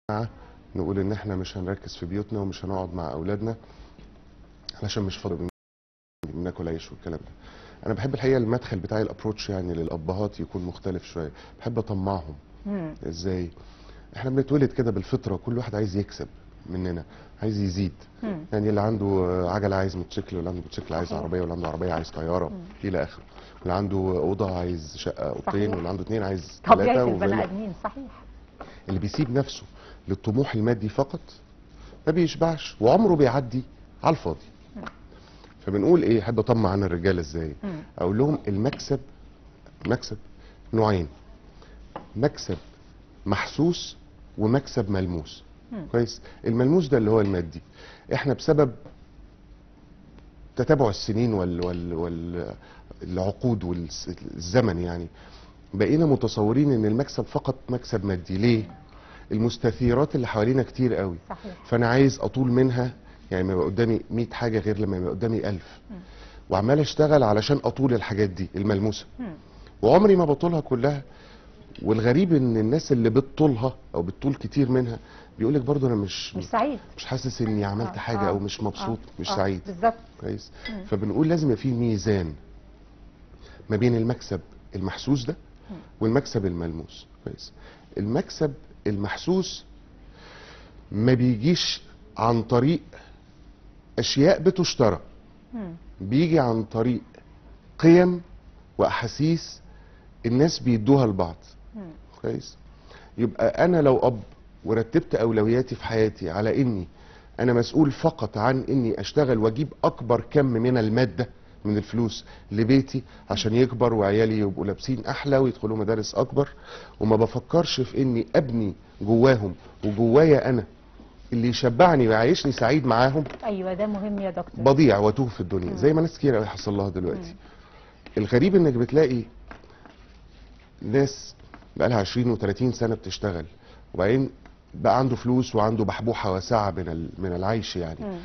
نقول ان احنا مش هنركز في بيوتنا ومش هنقعد مع اولادنا علشان مش فاضي بناكل عيش والكلام ده انا بحب الحقيقه المدخل بتاعي الابروتش يعني للابهات يكون مختلف شويه بحب اطمعهم مم. ازاي احنا بنتولد كده بالفطره كل واحد عايز يكسب مننا عايز يزيد مم. يعني اللي عنده عجله عايز موتوسيكل واللي عنده موتوسيكل عايز صحيح. عربيه واللي عنده عربيه عايز طياره الى اخره واللي عنده اوضه عايز شقه اوضتين صحيح. واللي عنده اثنين عايز طبيعه ثلاثه البني وفيلا ادمين صحيح اللي بيسيب نفسه للطموح المادي فقط ما بيشبعش وعمره بيعدي على الفاضي فبنقول ايه احب اطمع عن الرجاله ازاي مم. اقول لهم المكسب مكسب نوعين مكسب محسوس ومكسب ملموس مم. كويس الملموس ده اللي هو المادي احنا بسبب تتابع السنين وال وال وال العقود والزمن يعني بقينا متصورين ان المكسب فقط مكسب مادي ليه المستثيرات اللي حوالينا كتير قوي صحيح فانا عايز اطول منها يعني ما يبقى قدامي 100 حاجه غير لما يبقى قدامي 1000 مم. وعمال اشتغل علشان اطول الحاجات دي الملموسه مم. وعمري ما بطولها كلها والغريب ان الناس اللي بتطولها او بتطول كتير منها بيقول لك برضه انا مش مش سعيد مش حاسس اني عملت آه، حاجه آه، او مش مبسوط آه، مش آه، سعيد بالظبط كويس مم. فبنقول لازم يبقى في ميزان ما بين المكسب المحسوس ده مم. والمكسب الملموس كويس المكسب المحسوس ما بيجيش عن طريق اشياء بتشترى مم. بيجي عن طريق قيم واحاسيس الناس بيدوها لبعض مم. كويس يبقى انا لو اب ورتبت اولوياتي في حياتي على اني انا مسؤول فقط عن اني اشتغل واجيب اكبر كم من الماده من الفلوس لبيتي عشان يكبر وعيالي يبقوا لابسين احلى ويدخلوا مدارس اكبر وما بفكرش في اني ابني جواهم وجوايا انا اللي يشبعني ويعيشني سعيد معاهم ايوه ده مهم يا دكتور بضيع واتوه في الدنيا مم. زي ما ناس كتير قوي حصل لها دلوقتي الغريب انك بتلاقي ناس بقالها 20 و30 سنه بتشتغل وبعدين بقى عنده فلوس وعنده بحبوحه واسعه من ال- من العيش يعني مم.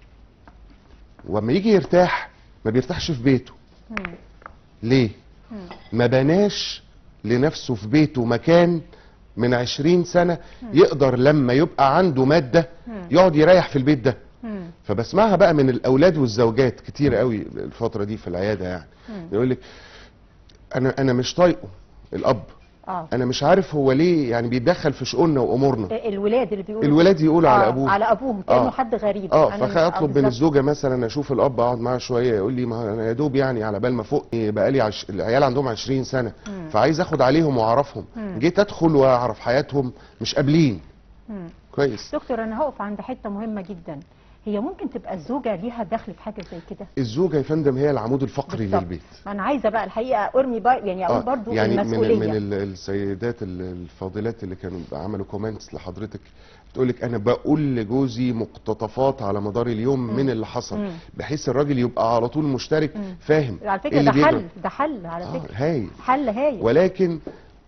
واما يجي يرتاح ما بيرتاحش في بيته مم. ليه مم. ما بناش لنفسه في بيته مكان من 20 سنه يقدر لما يبقى عنده ماده مم. يقعد يريح في البيت ده مم. فبسمعها بقى من الاولاد والزوجات كتير قوي الفتره دي في العياده يعني مم. يقول لك انا انا مش طايقه الاب اه انا مش عارف هو ليه يعني بيتدخل في شؤوننا وامورنا الولاد اللي بيقولوا الولاد يقولوا على آه، ابوه على ابوهم كانه آه. حد غريب اه أنا مش- فاطلب من بالظبط. الزوجه مثلا اشوف الاب اقعد معاه شويه يقول لي ما انا يا دوب يعني على بال ما فوق بقى لي عش... العيال عندهم 20 سنه مم. فعايز اخد عليهم واعرفهم مم. جيت ادخل واعرف حياتهم مش قابلين مم. كويس دكتور انا هقف عند حته مهمه جدا هي ممكن تبقى الزوجه ليها دخل في حاجه زي كده الزوجه يا فندم هي العمود الفقري بالظبط. للبيت ما انا عايزه بقى الحقيقه ارمي بقى يعني اقول برضو يعني من المسؤوليه من ال- السيدات ال- الفاضلات اللي كانوا عملوا كومنتس لحضرتك بتقول لك انا بقول لجوزي مقتطفات على مدار اليوم مم. من اللي حصل مم. بحيث الراجل يبقى على طول مشترك مم. فاهم على إيه فكره اللي ده حل بيجرى. ده حل على آه فكره هايل حل هايل ولكن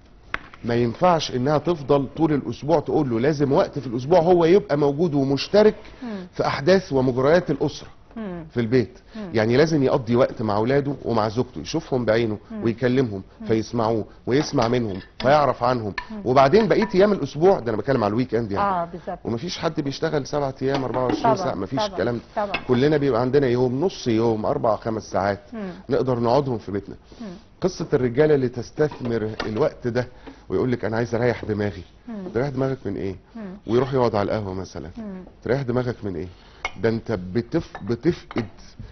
ما ينفعش انها تفضل طول الاسبوع تقول له لازم وقت في الاسبوع هو يبقى موجود ومشترك مم. في احداث ومجريات الاسره مم. في البيت مم. يعني لازم يقضي وقت مع اولاده ومع زوجته يشوفهم بعينه مم. ويكلمهم فيسمعوه ويسمع منهم فيعرف عنهم وبعدين بقيه ايام الاسبوع ده انا بتكلم على الويك اند يعني اه بالظبط ومفيش حد بيشتغل سبعة ايام 24 طبعا ساعه مفيش طبعا الكلام ده طبعا كلنا بيبقى عندنا يوم نص يوم اربع خمس ساعات مم. نقدر نقعدهم في بيتنا مم. قصه الرجاله اللي تستثمر الوقت ده ويقول لك انا عايز اريح دماغي مم. تريح دماغك من ايه مم. ويروح يقعد على القهوه مثلا مم. تريح دماغك من ايه ده انت بتف... بتفقد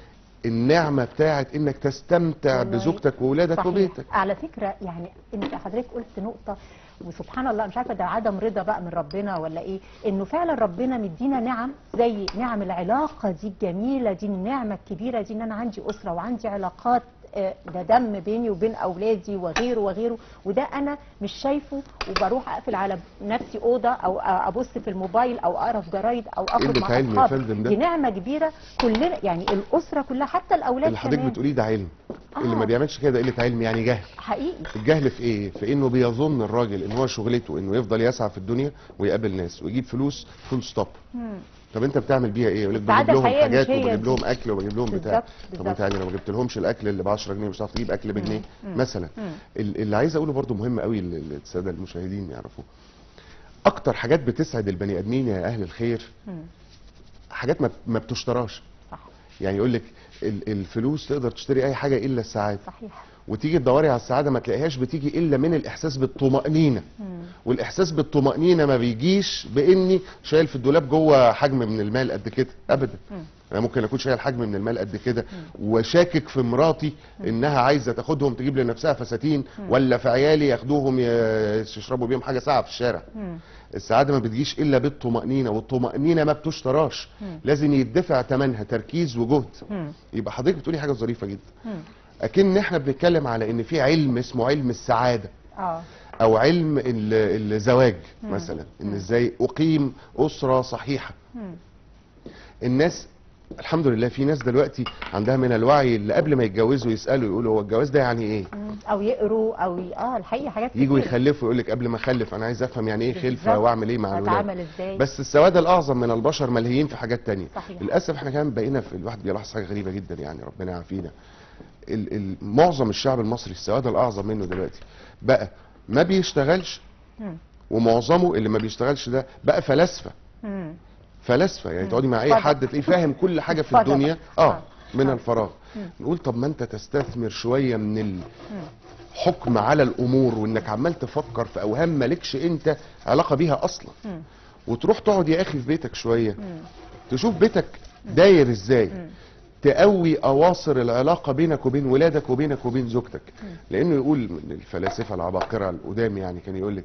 النعمه بتاعت انك تستمتع والله بزوجتك واولادك صحيح. وبيتك على فكره يعني انت حضرتك قلت نقطه وسبحان الله مش عارفه ده عدم رضا بقى من ربنا ولا ايه انه فعلا ربنا مدينا نعم زي نعم العلاقه دي الجميله دي النعمه الكبيره دي ان انا عندي اسره وعندي علاقات آه، ده دم بيني وبين اولادي وغيره وغيره وده انا مش شايفه وبروح اقفل على نفسي اوضه او ابص في الموبايل او اقرا في جرايد او اخرج قلة مع علم يا اصحابي فندم ده. دي نعمه كبيره كلنا يعني الاسره كلها حتى الاولاد اللي حضرتك كمان بتقوليه ده علم اللي آه. ما بيعملش كده قله علم يعني جهل حقيقي الجهل في ايه في انه بيظن الراجل ان هو شغلته انه يفضل يسعى في الدنيا ويقابل ناس ويجيب فلوس فول ستوب مم. طب انت بتعمل بيها ايه يقول لك السعادة بجيب لهم الحقيقية مش حاجات هي وبجيب دي. لهم اكل وبجيب لهم بتاع بالظبط طب بالظبط انت يعني لو ما جبت لهمش الاكل اللي ب 10 جنيه مش هتعرف تجيب اكل بجنيه مم. مثلا مم. ال- اللي عايز اقوله برضو مهم قوي لل- للساده المشاهدين يعرفوه اكتر حاجات بتسعد البني ادمين يا اهل الخير مم. حاجات ما ما بتشتراش صح يعني يقول لك ال- الفلوس تقدر تشتري اي حاجه الا السعاده صحيح وتيجي تدوري على السعاده ما تلاقيهاش بتيجي الا من الاحساس بالطمانينه مم. والاحساس بالطمانينه ما بيجيش باني شايل في الدولاب جوه حجم من المال قد كده ابدا مم. انا ممكن اكون شايل حجم من المال قد كده وشاكك في مراتي انها عايزه تاخدهم تجيب لنفسها فساتين ولا في عيالي ياخدوهم ي- يشربوا بيهم حاجه ساعه في الشارع مم. السعاده ما بتجيش الا بالطمانينه والطمانينه ما بتشتراش مم. لازم يدفع ثمنها تركيز وجهد مم. يبقى حضرتك بتقولي حاجه ظريفه جدا مم. اكن احنا بنتكلم على ان في علم اسمه علم السعاده اه او علم ال- الزواج مثلا ان ازاي اقيم اسره صحيحه مم. الناس الحمد لله في ناس دلوقتي عندها من الوعي اللي قبل ما يتجوزوا يسالوا يقولوا هو الجواز ده يعني ايه مم. او يقروا او ي... اه الحقيقه حاجات يجوا كتير. يخلفوا يقول لك قبل ما اخلف انا عايز افهم يعني ايه خلفه بالظبط. واعمل ايه مع الولاد اتعامل ازاي بس السواد الاعظم من البشر ملهيين في حاجات تانية صحيح. للاسف احنا كمان بقينا في الواحد بيلاحظ حاجه غريبه جدا يعني ربنا يعافينا ال- ال- معظم الشعب المصري السواد الاعظم منه دلوقتي بقى ما بيشتغلش مم. ومعظمه اللي ما بيشتغلش ده بقى فلاسفه مم. فلاسفه يعني تقعدي مع اي فضل. حد تلاقيه فاهم كل حاجه في فضل. الدنيا آه. اه من آه. الفراغ مم. نقول طب ما انت تستثمر شويه من مم. الحكم على الامور وانك عمال تفكر في اوهام مالكش انت علاقه بيها اصلا مم. وتروح تقعد يا اخي في بيتك شويه مم. تشوف بيتك داير ازاي مم. تقوي اواصر العلاقه بينك وبين ولادك وبينك وبين زوجتك لانه يقول من الفلاسفه العباقره القدام يعني كان يقول لك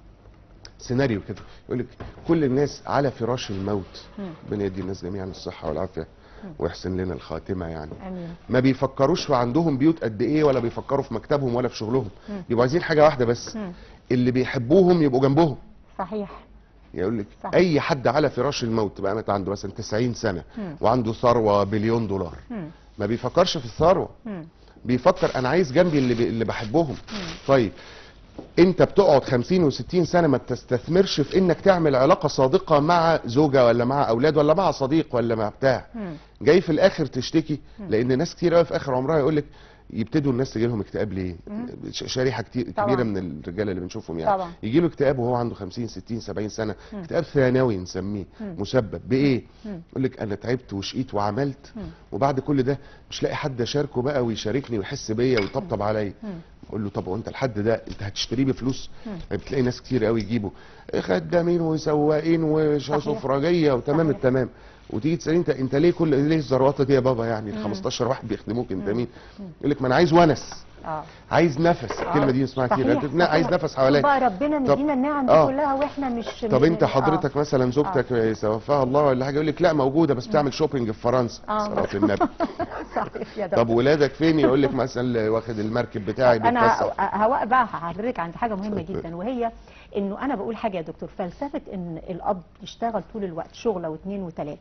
سيناريو كده يقول لك كل الناس على فراش الموت مم. ربنا يدي الناس جميعا الصحه والعافيه ويحسن لنا الخاتمه يعني امين ما بيفكروش في عندهم بيوت قد ايه ولا بيفكروا في مكتبهم ولا في شغلهم مم. يبقوا عايزين حاجه واحده بس مم. اللي بيحبوهم يبقوا جنبهم صحيح يقول لك صح. اي حد على فراش الموت بقى مات عنده مثلا 90 سنه مم. وعنده ثروه بليون دولار مم. ما بيفكرش في الثروه مم. بيفكر انا عايز جنبي اللي, بي... اللي بحبهم طيب انت بتقعد 50 و60 سنه ما بتستثمرش في انك تعمل علاقه صادقه مع زوجه ولا مع اولاد ولا مع صديق ولا مع بتاع مم. جاي في الاخر تشتكي لان ناس كتير قوي في اخر عمرها يقول لك يبتدوا الناس تجي لهم اكتئاب ليه؟ ش- شريحه كتير طبعاً. كبيره من الرجاله اللي بنشوفهم يعني طبعاً. يجي له اكتئاب وهو عنده 50 60 70 سنه اكتئاب ثانوي نسميه مسبب بايه؟ مم. يقول لك انا تعبت وشقيت وعملت مم. وبعد كل ده مش لاقي حد اشاركه بقى ويشاركني ويحس بيا ويطبطب عليا مم. اقول له طب وانت الحد ده انت هتشتريه بفلوس مم. بتلاقي ناس كتير قوي يجيبوا خدامين وسواقين صحيح. وسفرجيه وتمام صحيح. التمام وتيجي تسالني انت انت ليه كل ليه الزروطه دي يا بابا يعني ال 15 واحد بيخدموك انت مين يقول لك ما انا عايز ونس اه عايز نفس الكلمه دي نسمعها كتير صحيح، لا، عايز صحيح. نفس شوف حواليا بقى ربنا طب- مدينا النعم دي آه. كلها واحنا مش طب انت آه. حضرتك مثلا زوجتك توفاها الله ولا حاجه يقول لك لا موجوده بس بتعمل شوبينج في فرنسا آه. صلاه النبي صحيح يا طب دكتور ولادك فين يقول لك مثلا واخد المركب بتاعي انا بيتفسح هوقف بقى حضرتك عند حاجه مهمه جدا وهي انه انا بقول حاجه يا دكتور فلسفه ان الاب يشتغل طول الوقت شغله واثنين وثلاثه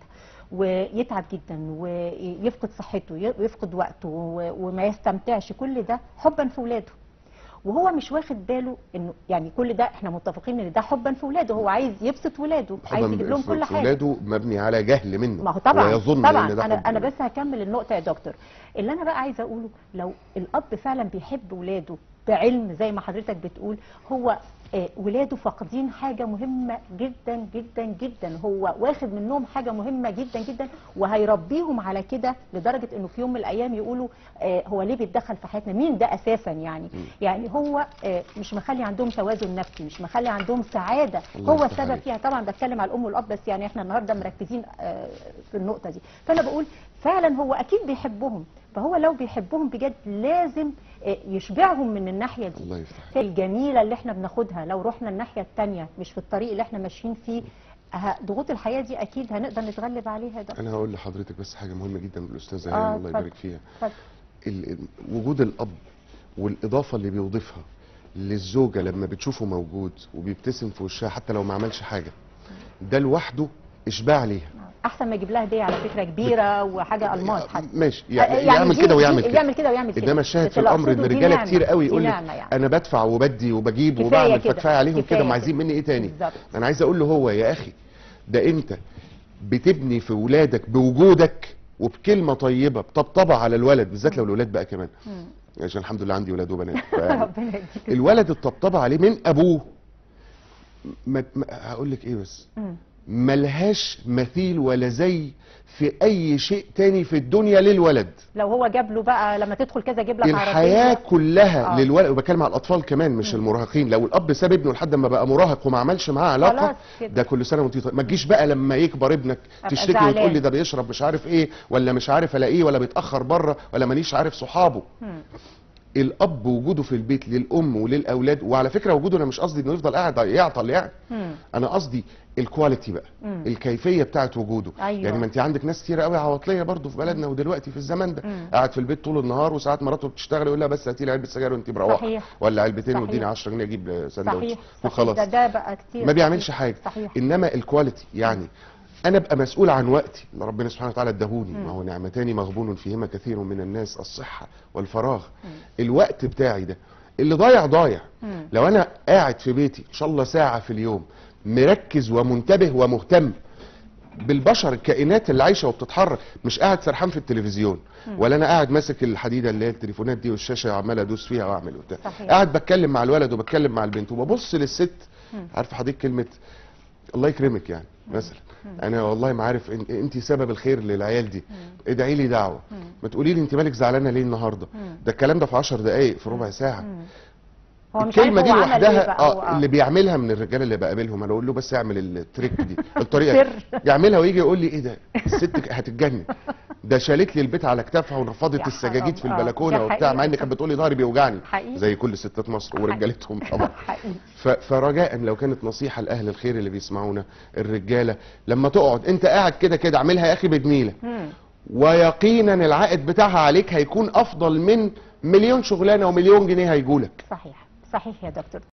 ويتعب جدا ويفقد صحته ويفقد وقته و- وما يستمتعش كل ده حبا في ولاده وهو مش واخد باله انه يعني كل ده احنا متفقين ان ده حبا في ولاده هو عايز يبسط ولاده عايز حبا يجيب لهم في- كل في حاجه ولاده مبني على جهل منه ما هو طبعا ويظن طبعا ان ده انا حب انا بس هكمل النقطه يا دكتور اللي انا بقى عايزه اقوله لو الاب فعلا بيحب ولاده بعلم زي ما حضرتك بتقول هو آه، ولاده فاقدين حاجه مهمه جدا جدا جدا هو واخد منهم حاجه مهمه جدا جدا وهيربيهم على كده لدرجه انه في يوم من الايام يقولوا آه، هو ليه بيتدخل في حياتنا مين ده اساسا يعني يعني هو آه، مش مخلي عندهم توازن نفسي مش مخلي عندهم سعاده الله هو يفتح السبب عليك. فيها طبعا بتكلم على الام والاب بس يعني احنا النهارده مركزين آه، في النقطه دي فانا بقول فعلا هو اكيد بيحبهم فهو لو بيحبهم بجد لازم آه، يشبعهم من الناحيه دي الله يفتح الجميله اللي احنا بناخدها لو رحنا الناحيه الثانيه مش في الطريق اللي احنا ماشيين فيه ه- ضغوط الحياه دي اكيد هنقدر نتغلب عليها ده انا هقول لحضرتك بس حاجه مهمه جدا بالاستاذه آه، هانم الله اتفضل. يبارك فيها اتفضل. ال- ال- وجود الاب والاضافه اللي بيضيفها للزوجه لما بتشوفه موجود وبيبتسم في وشها حتى لو ما عملش حاجه ده لوحده اشباع ليها احسن ما يجيب لها هديه على فكره كبيره وحاجه الماس حتى ماشي آه، يعني يعمل دي- كده دي- ويعمل كده يعمل كده ويعمل كده انما الشاهد بس في اللي الامر ان أقصده دي الرجاله نعمة. كتير قوي دي يقول لك نعمة يعني. انا بدفع وبدي وبجيب كفاية وبعمل كده. فكفايه عليهم كفاية كده هم كده. عايزين مني ايه تاني بالظبط. انا عايز اقول له هو يا اخي ده انت بتبني في ولادك بوجودك وبكلمه طيبه بطبطبه على الولد بالذات لو الولاد بقى كمان مم. عشان الحمد لله عندي ولاد وبنات فيعني ربنا يديك الولد الطبطبه عليه من ابوه ما ما- هقول لك ايه بس مم. ملهاش مثيل ولا زي في اي شيء تاني في الدنيا للولد لو هو جاب له بقى لما تدخل كذا جيب لك الحياه عربيه كلها آه. للولد وبتكلم على الاطفال كمان مش المراهقين لو الاب ساب ابنه لحد ما بقى مراهق وما عملش معاه علاقه خلاص كده. ده كل سنه وانت طيب ما تجيش بقى لما يكبر ابنك أبقى تشتكي زعلان. وتقول لي ده بيشرب مش عارف ايه ولا مش عارف الاقيه ولا بيتاخر بره ولا مانيش عارف صحابه مم. الاب وجوده في البيت للام وللاولاد وعلى فكره وجوده انا مش قصدي انه يفضل قاعد يعطل يعني مم. انا قصدي الكواليتي بقى مم. الكيفيه بتاعت وجوده أيوة. يعني ما انت عندك ناس كتير قوي عواطليه برضو في بلدنا ودلوقتي في الزمن ده مم. قاعد في البيت طول النهار وساعات مراته بتشتغل يقول لها بس هاتي لي علبه سجاير وانت مروحه صحيح. ولا علبتين صحيح. واديني 10 جنيه اجيب سندوتش صحيح صحيح وخلاص ده ده بقى كتير ما بيعملش صحيح. حاجه صحيح انما الكواليتي يعني انا ابقى مسؤول عن وقتي اللي ربنا سبحانه وتعالى اداهوني ما هو نعمتان مغبون فيهما كثير من الناس الصحه والفراغ الوقت بتاعي ده اللي ضايع ضايع مم. لو انا قاعد في بيتي ان شاء الله ساعه في اليوم مركز ومنتبه ومهتم بالبشر الكائنات اللي عايشه وبتتحرك مش قاعد سرحان في التلفزيون ولا انا قاعد ماسك الحديده اللي هي التليفونات دي والشاشه عمال ادوس فيها واعمل وبتاع صحيح. قاعد بتكلم مع الولد وبتكلم مع البنت وببص للست عارفه حضرتك كلمه الله يكرمك يعني مثلا انا والله ما عارف إن انت سبب الخير للعيال دي ادعي لي دعوه ما تقولي لي انت مالك زعلانه ليه النهارده ده الكلام ده في 10 دقائق في ربع ساعه هو مش عارف الكلمه دي هو عمل لوحدها ايه بقى اه هو- اللي بيعملها من الرجاله اللي بقابلهم انا اقول له بس اعمل التريك دي الطريقه دي سر. يعملها ويجي يقول لي ايه ده الست هتتجنن ده شالت لي البيت على كتافها ونفضت يا السجاجيد في حرام. آه، البلكونه ده وبتاع حقيقي. مع ان كانت بتقول لي ظهري بيوجعني حقيقي. زي كل ستات مصر ورجالتهم طبعا حقيقي ف- فرجاء لو كانت نصيحه لاهل الخير اللي بيسمعونا الرجاله لما تقعد انت قاعد كده كده اعملها يا اخي بجميله مم. ويقينا العائد بتاعها عليك هيكون افضل من مليون شغلانه ومليون جنيه هيجولك صحيح صحيح يا دكتور